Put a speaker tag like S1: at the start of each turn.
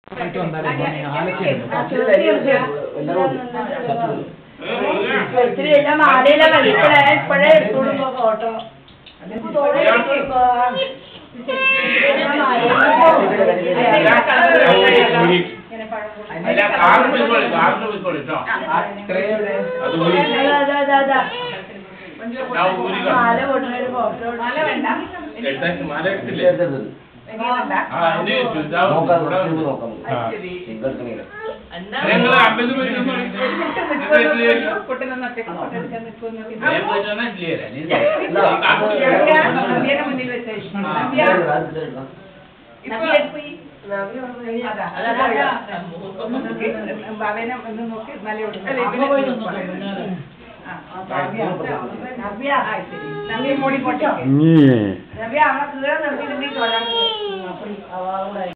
S1: ആയിട്ട് വന്നാലേ മോനെ ആലൊക്കെ ഉണ്ട്.
S2: ഇത്തിരി എല്ലാം മാലയില കളിക്കണേ ഇപ്പഴേ എടുത്തോളൂ ഫോട്ടോ
S3: അല്ല കാറിന് പോയിക്കോളി കാറിന് പോയിക്കോളി കേട്ടോ
S1: ട്രേയുടെ
S3: അത് ഊരി ഞാൻ ഊരി
S2: മാല പൊട്ടണ ഒരു ഫോട്ടോ
S3: എടുത്താൽ മാല എടുത്തില്ലേ ആ ഇത് ചുരിദാർ ഇവിടെ നിങ്ങൾ അമ്പലത്തിൽ പോയിട്ട് ഒന്ന് വിളിച്ചോ. ഞാൻ പോയിട്ട് വന്നാ clear ആ. നീ
S2: നവ്യ അവളെ കീഴെ നിർത്തിയിട്ടുണ്ടെങ്കിൽ